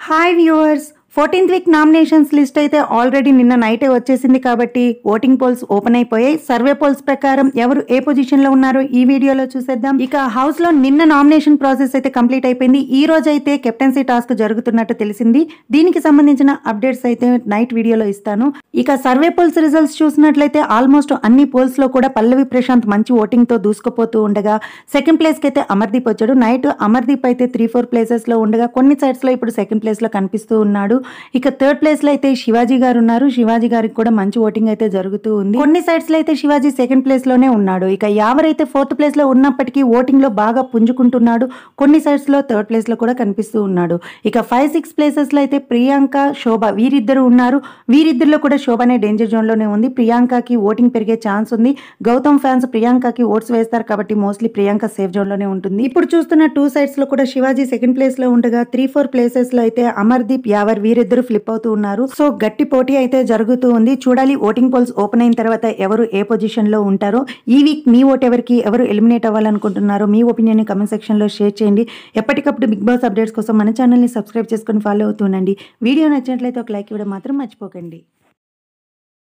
hi viewers fourteenth week nominations list అయితే already నిన్న నైటే వచ్చేసింది కాబట్టి ఓటింగ్ పోల్స్ ఓపెన్ అయిపోయాయి సర్వే పోల్స్ ప్రకారం ఎవరు ఏ పొజిషన్ లో ఉన్నారో ఈ వీడియోలో చూసేద్దాం ఇక హౌస్ లో నిన్న నామినేషన్ ప్రాసెస్ అయితే కంప్లీట్ అయిపోయింది ఈ రోజు అయితే కెప్టెన్సీ టాస్క్ జరుగుతున్నట్టు తెలిసింది దీనికి సంబంధించిన అప్డేట్స్ అయితే నైట్ వీడియోలో ఇస్తాను ఇక సర్వే పోల్స్ రిజల్ట్స్ చూసినట్లయితే ఆల్మోస్ట్ అన్ని పోల్స్ లో కూడా పల్లవి ప్రశాంత్ మంచి ఓటింగ్ తో దూసుకుపోతూ ఉండగా సెకండ్ ప్లేస్ కి అయితే అమర్దీప్ వచ్చాడు నైట్ అమర్దీప్ అయితే త్రీ ఫోర్ ప్లేసెస్ లో ఉండగా కొన్ని సైడ్స్ లో ఇప్పుడు సెకండ్ ప్లేస్ లో కనిపిస్తూ ఉన్నాడు ఇక థర్డ్ ప్లేస్ లో అయితే శివాజీ గారు ఉన్నారు శివాజీ గారికి కూడా మంచి ఓటింగ్ అయితే జరుగుతూ ఉంది కొన్ని సైడ్స్ లో అయితే శివాజీ సెకండ్ ప్లేస్ లోనే ఉన్నాడు ఇక యావరైతే ఫోర్త్ ప్లేస్ లో ఉన్నప్పటికీ ఓటింగ్ లో బాగా పుంజుకుంటున్నాడు కొన్ని సైడ్స్ లో థర్డ్ ప్లేస్ లో కూడా కనిపిస్తూ ఉన్నాడు ఇక ఫైవ్ సిక్స్ ప్లేసెస్ లో అయితే ప్రియాంక శోభ వీరిద్దరు ఉన్నారు వీరిద్దరిలో కూడా శోభనే డేంజర్ జోన్ లోనే ఉంది ప్రియాంకకి ఓటింగ్ పెరిగే ఛాన్స్ ఉంది గౌతమ్ ఫ్యాన్స్ ప్రియాంకకి ఓట్స్ వేస్తారు కాబట్టి మోస్ట్లీ ప్రియాంక సేఫ్ జోన్ లోనే ఉంటుంది ఇప్పుడు చూస్తున్న టూ సైడ్స్ లో కూడా శివాజీ సెకండ్ ప్లేస్ లో ఉండగా త్రీ ఫోర్ ప్లేసెస్ లో అయితే అమర్దీప్ యావర్ వీరిద్దరు ఫ్లిప్ అవుతూ ఉన్నారు సో గట్టి పోటీ అయితే జరుగుతూ ఉంది చూడాలి ఓటింగ్ పోల్స్ ఓపెన్ అయిన తర్వాత ఎవరు ఏ పొజిషన్ లో ఉంటారో ఈ వీక్ మీ ఓట్ ఎవరికి ఎవరు ఎలిమినేట్ అవ్వాలనుకుంటున్నారో మీ ఒపీనియన్ కమెంట్ సెక్షన్ లో షేర్ చేయండి ఎప్పటికప్పుడు బిగ్ బాస్ అప్డేట్స్ కోసం మన ఛానల్ ని సబ్స్క్రైబ్ చేసుకొని ఫాలో అవుతుండండి వీడియో నచ్చినట్లయితే ఒక లైక్ ఇవ్వడం మాత్రం మర్చిపోకండి